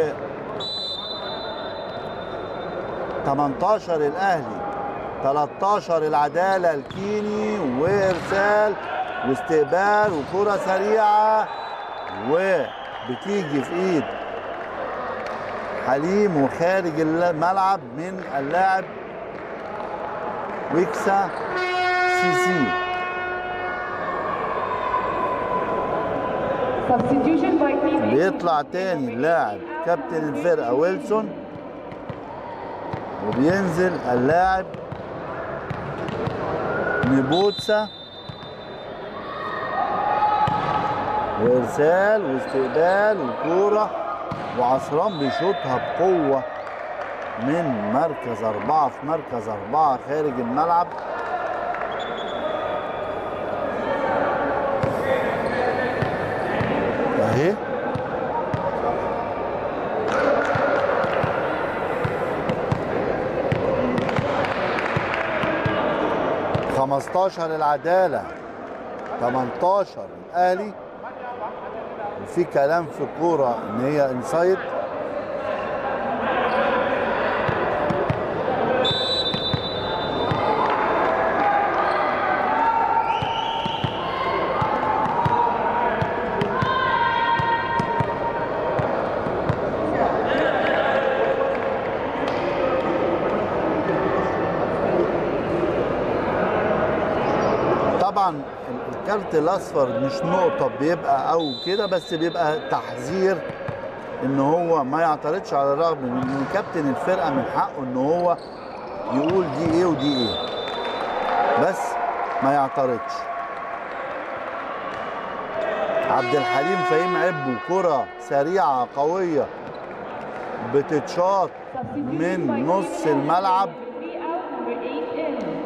18 الاهلي 13 العداله الكيني وارسال واستقبال وكره سريعه وبتيجي في ايد حليم وخارج الملعب من اللاعب ويكسا سيسي Substitution by Team Equity. بيطلع تاني اللاعب كابتن الفرقه ويلسون وبينزل اللاعب نيبوتسا وارسال واستقبال وكوره وعصران بيشوطها بقوه من مركز اربعه في مركز اربعه خارج الملعب اهي خمستاشر العدالة 18 الأهلي وفي كلام في الكورة إن هي انسايد طبعا الكارت الاصفر مش نقطه بيبقى او كده بس بيبقى تحذير ان هو ما يعترضش على الرغم من ان كابتن الفرقه من حقه ان هو يقول دي ايه ودي ايه بس ما يعترضش عبد الحليم فهيم عبو كرة سريعة قوية بتتشاط من نص الملعب Three out, number eight in.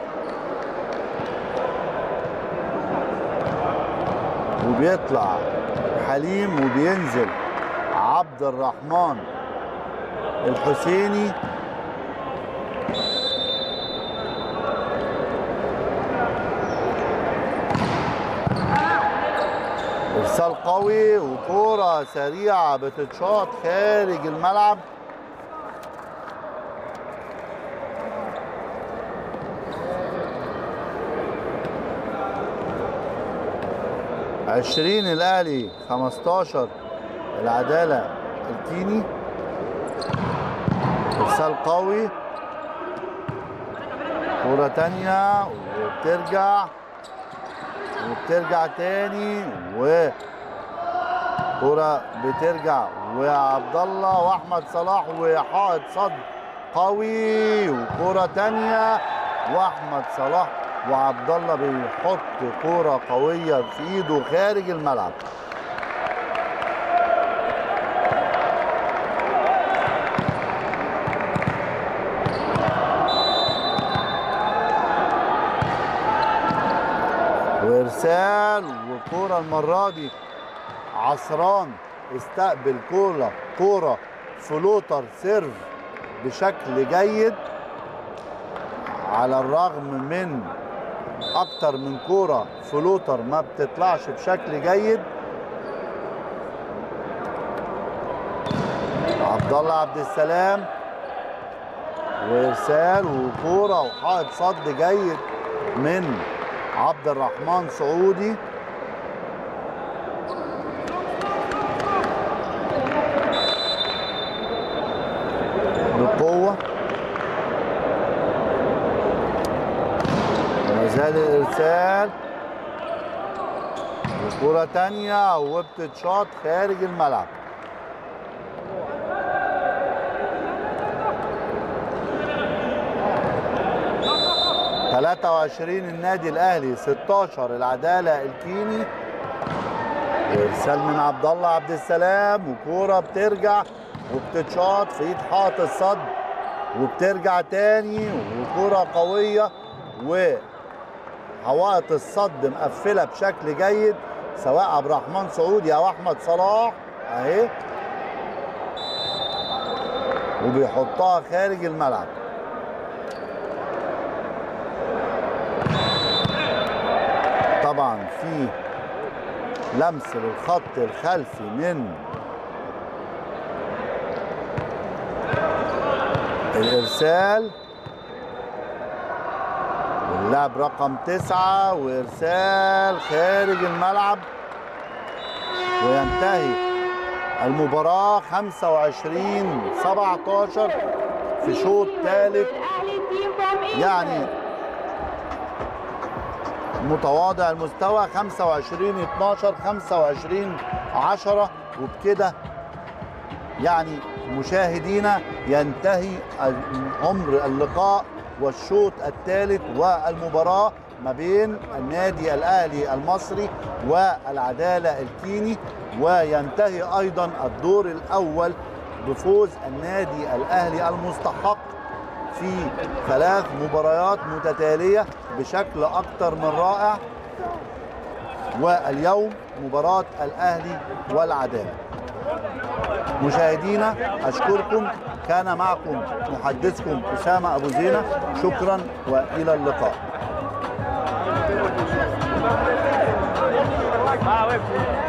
وبيطلع حليم وبينزل عبد الرحمن الحسيني ارسال قوي وكوره سريعه بتتشاط خارج الملعب عشرين الاهلي 15 العداله الكيني ارسال قوي كرة تانية وبترجع وبترجع تاني و كرة بترجع وعبد الله واحمد صلاح وحائط صد قوي وكرة تانية واحمد صلاح وعبد الله بيحط كرة قوية في ايده خارج الملعب وارسال وكرة المرة دي عصران استقبل كرة كرة فلوتر سيرف بشكل جيد على الرغم من اكتر من كوره فلوتر ما بتطلعش بشكل جيد عبد الله عبد السلام وارسال وكوره وحائط صد جيد من عبد الرحمن سعودي بقوه وزال الارسال وكرة تانية وبتتشاط خارج الملعب تلاتة وعشرين النادي الأهلي 16 العدالة الكيني وإرسال من عبد الله عبد السلام وكورة بترجع وبتتشاط في إيد حائط الصد وبترجع تاني وكرة قوية وحوائط الصد مقفلة بشكل جيد سواء عبد الرحمن سعودي أو أحمد صلاح أهي وبيحطها خارج الملعب طبعا في لمس للخط الخلفي من الارسال واللاعب رقم تسعة وارسال خارج الملعب وينتهي المباراة 25 17 في شوط ثالث يعني متواضع المستوى 25 12 25 10 وبكده يعني مشاهدينا ينتهي عمر اللقاء والشوط الثالث والمباراة ما بين النادي الأهلي المصري والعدالة الكيني وينتهي أيضا الدور الأول بفوز النادي الأهلي المستحق في ثلاث مباريات متتالية بشكل أكثر من رائع واليوم مباراة الأهلي والعدالة مشاهدينا أشكركم كان معكم محدثكم أسامة أبو زينة شكرا وإلى اللقاء Ah, ouais.